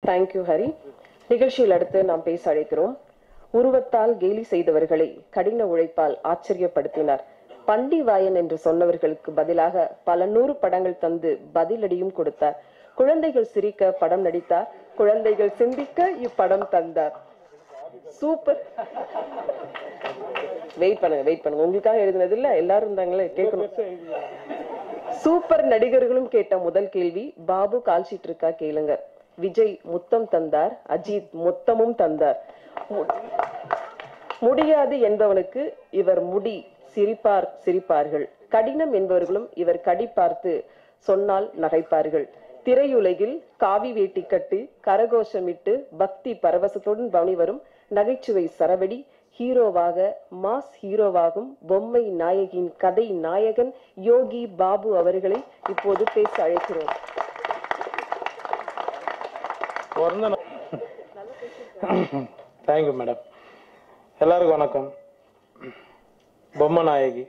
thank you Hari நிகழ்ச்சியில் அடுத்து நாம் பேச அழைக்கிறோம் உருவத்தால் கேலி செய்தவர்களை கடின உழைப்பால் ஆச்சரியப்படுத்தினார் பண்டி வாயன் என்று சொன்னவர்களுக்கு பதிலாக பல நூறு படங்கள் தந்து பதிலடியும் கொடுத்தார் குழந்தைகள் சிரிக்க படம் நடித்தார் குழந்தைகள் சிந்திக்க இப்படம் தந்தார் சூப்பர் வெயிட் பண்ணுங்க வெயிட் பண்ணுங்க உங்களுக்காக எழுதுனது இல்ல எல்லாரும் இருந்தாங்களே கேட்கணும் சூப்பர் நடிகர்களும் கேட்ட முதல் கேள்வி பாபு கால்ஷீட் இருக்கா கேளுங்க விஜய் முத்தம் தந்தார் அஜித் மொத்தமும் தந்தார் மு- முடியாது என்பவனுக்கு இவர் முடி சிரிப்பார் சிரிப்பார்கள் கடினம் என்பவர்களும் இவர் கடி பார்த்து சொன்னால் நகைப்பார்கள் திரையுலகில் காவி வேட்டி கட்டு கரகோஷமிட்டு பக்தி பரவசத்துடன் பவனி வரும் நகைச்சுவை சரவெடி ஹீரோவாக மாஸ் ஹீரோவாகும் பொம்மை நாயகியின் கதை நாயகன் யோகி பாபு அவர்களை இப்போது பேச அழைக்கிறோம் பிறந்த தேங்க்யூ மேடம் எல்லாருக்கும் வணக்கம் பொம்மை நாயகி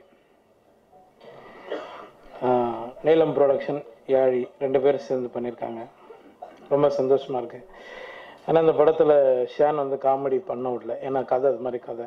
ஆஹ், நீலம் ப்ரொடக்ஷன் யாழி ரெண்டு பேரும் சேர்ந்து பண்ணியிருக்காங்க ரொம்ப சந்தோஷமா இருக்கு ஆனால் இந்த படத்தில் ஷேன் வந்து காமெடி பண்ண விடல ஏன்னா கதை அது மாதிரி கதை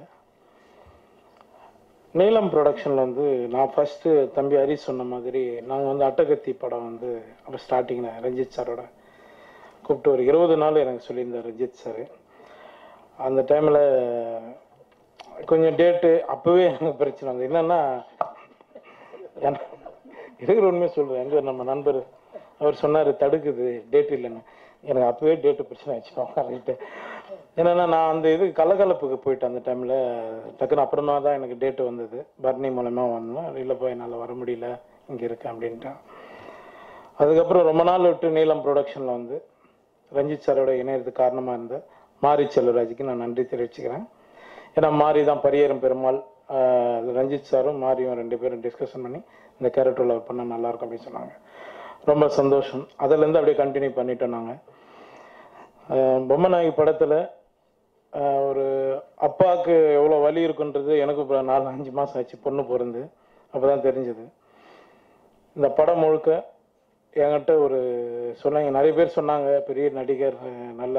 நீலம் ப்ரொடக்ஷனில் வந்து நான் ஃபஸ்ட்டு தம்பி ஹரி சொன்ன மாதிரி நாங்கள் வந்து அட்டகத்தி படம் வந்து அப்போ ஸ்டார்டிங்கில் ரஞ்சித் சாரோட கூப்பிட்டு ஒரு இருபது நாள் எனக்கு சொல்லியிருந்தார் ரஞ்சித் சார் அந்த டைமில் கொஞ்சம் டேட்டு அப்போவே எனக்கு பிரச்சனை வந்து என்னன்னா எனக்கு இருக்கிற உண்மையை சொல்கிறேன் எங்க நம்ம நண்பர் அவர் சொன்னார் தடுக்குது டேட் இல்லைன்னு எனக்கு அப்போவே டேட்டு பிரச்சனை ஆச்சு கரெக்டு என்னன்னா நான் அந்த இது கலகலப்புக்கு போயிட்டேன் அந்த டைமில் டக்குன்னு அப்புறமா தான் எனக்கு டேட்டு வந்தது பர்னி மூலமா வந்தேன் இல்லை போய் என்னால் வர முடியல இங்கே இருக்கேன் அப்படின்ட்டேன் அதுக்கப்புறம் ரொம்ப நாள் விட்டு நீலம் ப்ரொடக்ஷனில் வந்து ரஞ்சித் சாரோட இணையறதுக்கு காரணமாக இருந்த மாரி செல்வராஜுக்கு நான் நன்றி தெரிவிச்சுக்கிறேன் ஏன்னா மாரி தான் பரியேறும் பெருமாள் ஆஹ் ரஞ்சித் சாரும் மாரியும் ரெண்டு பேரும் டிஸ்கஷன் பண்ணி இந்த கேரக்டரில் பண்ணால் நல்லா இருக்கும் அப்படின்னு சொன்னாங்க ரொம்ப சந்தோஷம் அதுலேருந்து அப்படியே கண்டினியூ பண்ணிட்டோம் நாங்கள் பொம்மநாயகி படத்தில் ஒரு அப்பாவுக்கு எவ்வளோ வலி இருக்குன்றது எனக்கு இப்போ நாலு அஞ்சு மாதம் ஆச்சு பொண்ணு பிறந்து அப்போ தான் தெரிஞ்சது இந்த படம் முழுக்க என்கிட்ட ஒரு சொன்னாங்க நிறைய பேர் சொன்னாங்க பெரிய நடிகர் அஹ் நல்ல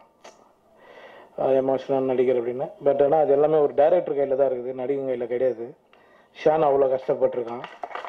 எமோஷனல் நடிகர் அப்படின்னு பட் ஆனால் அது எல்லாமே ஒரு டைரக்டர் கையில் தான் இருக்குது நடிகர் கையில் கிடையாது ஷான் அவ்வளோ கஷ்டப்பட்டிருக்கான்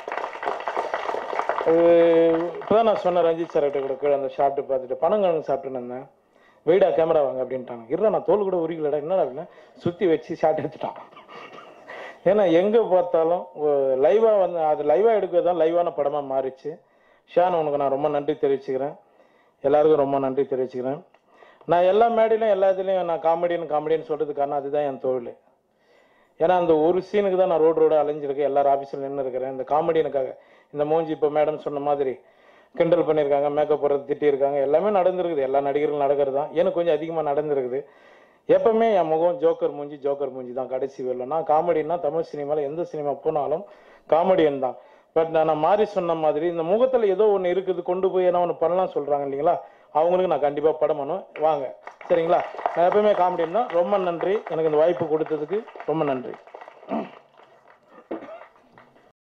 அது இப்போதான் நான் சொன்னேன் ரஞ்சித் சார் கூட கீழே அந்த ஷார்ட்டு பார்த்துட்டு பனங்கிழங்கு சாப்பிட்டுன்னு இருந்தேன் வெயிடா கேமரா வாங்க அப்படின்ட்டாங்க இருடா நான் தோல் கூட உரிக்கலடா என்னடா அப்படின்னா சுற்றி வச்சு ஷார்ட் எடுத்துட்டான் ஏன்னா எங்கே பார்த்தாலும் லைவாக வந்து அது லைவாக எடுக்கிறது தான் லைவான படமாக மாறிச்சு ஷான் உனக்கு நான் ரொம்ப நன்றி தெரிவிச்சுக்கிறேன் எல்லாருக்கும் ரொம்ப நன்றி தெரிவிச்சுக்கிறேன் நான் எல்லா மேடையிலும் எல்லா இதுலேயும் நான் காமெடின்னு காமெடின்னு சொல்கிறது காரணம் அதுதான் என் தொழில் ஏன்னா அந்த ஒரு சீனுக்கு தான் நான் ரோடு ரோடு அலைஞ்சிருக்கேன் எல்லாரும் ஆஃபீஸில் நின்று இருக்கிறேன் இந்த காமெடினுக்காக இந்த மூஞ்சி இப்போ மேடம் சொன்ன மாதிரி கிண்டல் பண்ணியிருக்காங்க மேக்கப் போடுறது திட்டியிருக்காங்க எல்லாமே நடந்திருக்குது எல்லா நடிகர்களும் நடக்கிறது தான் எனக்கு கொஞ்சம் அதிகமாக நடந்திருக்குது எப்பவுமே என் முகம் ஜோக்கர் மூஞ்சி ஜோக்கர் மூஞ்சி தான் கடைசி வரல நான் காமெடினா தமிழ் சினிமாவில் எந்த சினிமா போனாலும் காமெடியன் தான் பட் நான் மாறி சொன்ன மாதிரி இந்த முகத்தில் ஏதோ ஒன்று இருக்குது கொண்டு போய் என்ன ஒன்று பண்ணலாம் சொல்கிறாங்க இல்லைங்களா அவங்களுக்கு நான் கண்டிப்பாக படம் பண்ணுவேன் வாங்க சரிங்களா நான் எப்பவுமே காமெடியன் தான் ரொம்ப நன்றி எனக்கு இந்த வாய்ப்பு கொடுத்ததுக்கு ரொம்ப நன்றி